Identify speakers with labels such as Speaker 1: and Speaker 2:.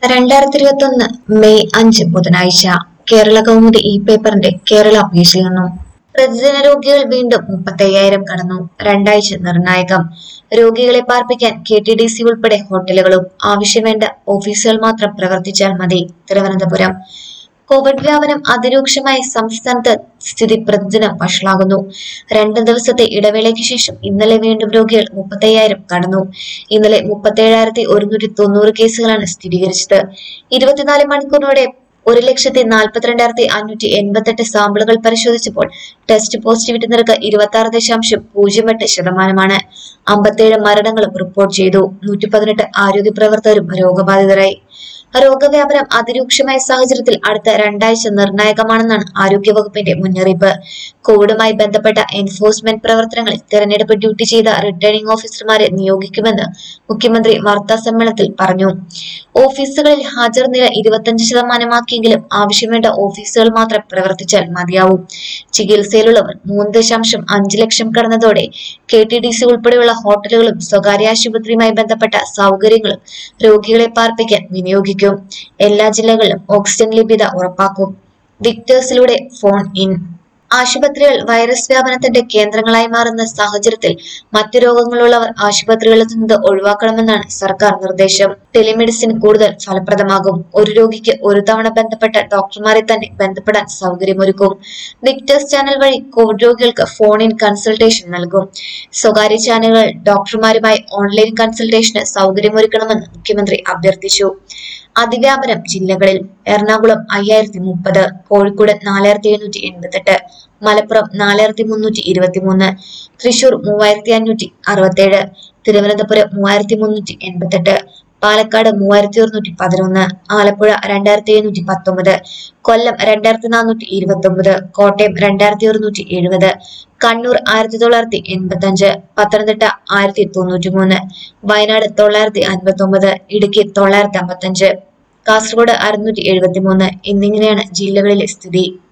Speaker 1: രണ്ടായിരത്തി ഇരുപത്തി ഒന്ന് മെയ് അഞ്ച് ബുധനാഴ്ച കേരള കൗമുദി ഈ പേപ്പറിന്റെ കേരള പേജിൽ നിന്നും പ്രതിദിന രോഗികൾ വീണ്ടും മുപ്പത്തയ്യായിരം കടന്നു രണ്ടാഴ്ച നിർണായകം രോഗികളെ പാർപ്പിക്കാൻ കെ ടി ഡി സി ഉൾപ്പെടെ ഹോട്ടലുകളും ആവശ്യം വേണ്ട ഓഫീസുകൾ മാത്രം പ്രവർത്തിച്ചാൽ മതി തിരുവനന്തപുരം കോവിഡ് വ്യാപനം അതിരൂക്ഷമായ സംസ്ഥാനത്ത് സ്ഥിതി പ്രതിദിനം വഷളാകുന്നു രണ്ട് ദിവസത്തെ ഇടവേളയ്ക്ക് ശേഷം ഇന്നലെ വീണ്ടും രോഗികൾ മുപ്പത്തയ്യായിരം കടന്നു ഇന്നലെ മുപ്പത്തേഴായിരത്തി ഒരുന്നൂറ്റി തൊണ്ണൂറ് കേസുകളാണ് സ്ഥിരീകരിച്ചത് ഇരുപത്തിനാല് മണിക്കൂറിനോടെ ഒരു ലക്ഷത്തി നാൽപ്പത്തിരണ്ടായിരത്തി അഞ്ഞൂറ്റി എൺപത്തെട്ട് സാമ്പിളുകൾ പരിശോധിച്ചപ്പോൾ ടെസ്റ്റ് പോസിറ്റിവിറ്റി നിരക്ക് ഇരുപത്തി ആറ് ദശാംശം പൂജ്യം എട്ട് ശതമാനമാണ് അമ്പത്തേഴ് മരണങ്ങളും റിപ്പോർട്ട് ചെയ്തു നൂറ്റി പതിനെട്ട് ആരോഗ്യ പ്രവർത്തകരും രോഗബാധിതരായി രോഗവ്യാപനം അതിരൂക്ഷമായ സാഹചര്യത്തിൽ അടുത്ത രണ്ടാഴ്ച നിർണായകമാണെന്നാണ് ആരോഗ്യവകുപ്പിന്റെ മുന്നറിയിപ്പ് കോവിഡുമായി ബന്ധപ്പെട്ട എൻഫോഴ്സ്മെന്റ് പ്രവർത്തനങ്ങളിൽ തെരഞ്ഞെടുപ്പ് ഡ്യൂട്ടി ചെയ്ത റിട്ടേണിംഗ് ഓഫീസർമാരെ നിയോഗിക്കുമെന്ന് മുഖ്യമന്ത്രി വാർത്താ സമ്മേളനത്തിൽ പറഞ്ഞു ഓഫീസുകളിൽ ഹാജർ നില ഇരുപത്തഞ്ച് ശതമാനമാക്കിയെങ്കിലും ആവശ്യവേണ്ട ഓഫീസുകൾ മാത്രം പ്രവർത്തിച്ചാൽ മതിയാവും ചികിത്സയിലുള്ളവർ മൂന്ന് ദശാംശം അഞ്ച് ലക്ഷം കടന്നതോടെ കെ ടി ഡി സി ഉൾപ്പെടെയുള്ള ഹോട്ടലുകളും സ്വകാര്യ ആശുപത്രിയുമായി ബന്ധപ്പെട്ട സൗകര്യങ്ങളും രോഗികളെ പാർപ്പിക്കാൻ വിനിയോഗിക്കും എല്ലാ ജില്ലകളിലും ഓക്സിജൻ ലഭ്യത ഉറപ്പാക്കും വിക്ടേഴ്സിലൂടെ ഫോൺ ഇൻ ആശുപത്രികൾ വൈറസ് വ്യാപനത്തിന്റെ കേന്ദ്രങ്ങളായി മാറുന്ന സാഹചര്യത്തിൽ മറ്റു രോഗങ്ങളുള്ളവർ ആശുപത്രികളിൽ നിന്ന് ഒഴിവാക്കണമെന്നാണ് സർക്കാർ നിർദ്ദേശം ടെലിമെഡിസിൻ കൂടുതൽ ഫലപ്രദമാകും ഒരു രോഗിക്ക് ഒരു തവണ ബന്ധപ്പെട്ട ഡോക്ടർമാരെ തന്നെ ബന്ധപ്പെടാൻ സൗകര്യമൊരുക്കും വിക്ടേഴ്സ് ചാനൽ വഴി കോവിഡ് രോഗികൾക്ക് ഫോൺ ഇൻ കൺസൾട്ടേഷൻ നൽകും സ്വകാര്യ ചാനലുകൾ ഡോക്ടർമാരുമായി ഓൺലൈൻ കൺസൾട്ടേഷന് സൗകര്യമൊരുക്കണമെന്ന് മുഖ്യമന്ത്രി അഭ്യർത്ഥിച്ചു അതിവ്യാപനം ജില്ലകളിൽ എറണാകുളം അയ്യായിരത്തി മുപ്പത് കോഴിക്കോട് നാലായിരത്തി എഴുന്നൂറ്റി എൺപത്തെട്ട് മലപ്പുറം നാലായിരത്തി മുന്നൂറ്റി ഇരുപത്തിമൂന്ന് തൃശൂർ മൂവായിരത്തി അഞ്ഞൂറ്റി അറുപത്തേഴ് തിരുവനന്തപുരം മൂവായിരത്തി മുന്നൂറ്റി എൺപത്തെട്ട് പാലക്കാട് മൂവായിരത്തി ഒരുന്നൂറ്റി പതിനൊന്ന് ആലപ്പുഴ രണ്ടായിരത്തി എഴുന്നൂറ്റി പത്തൊമ്പത് കൊല്ലം രണ്ടായിരത്തി നാനൂറ്റി ഇരുപത്തി ഒമ്പത് കോട്ടയം രണ്ടായിരത്തി ഒരുന്നൂറ്റി എഴുപത് കണ്ണൂർ ആയിരത്തി തൊള്ളായിരത്തി എൺപത്തി അഞ്ച് പത്തനംതിട്ട ആയിരത്തി തൊണ്ണൂറ്റി മൂന്ന് വയനാട് തൊള്ളായിരത്തി അൻപത്തി ഒമ്പത് ഇടുക്കി തൊള്ളായിരത്തി അമ്പത്തി അഞ്ച് കാസർഗോഡ് അറുന്നൂറ്റി എഴുപത്തി മൂന്ന് എന്നിങ്ങനെയാണ് ജില്ലകളിലെ സ്ഥിതി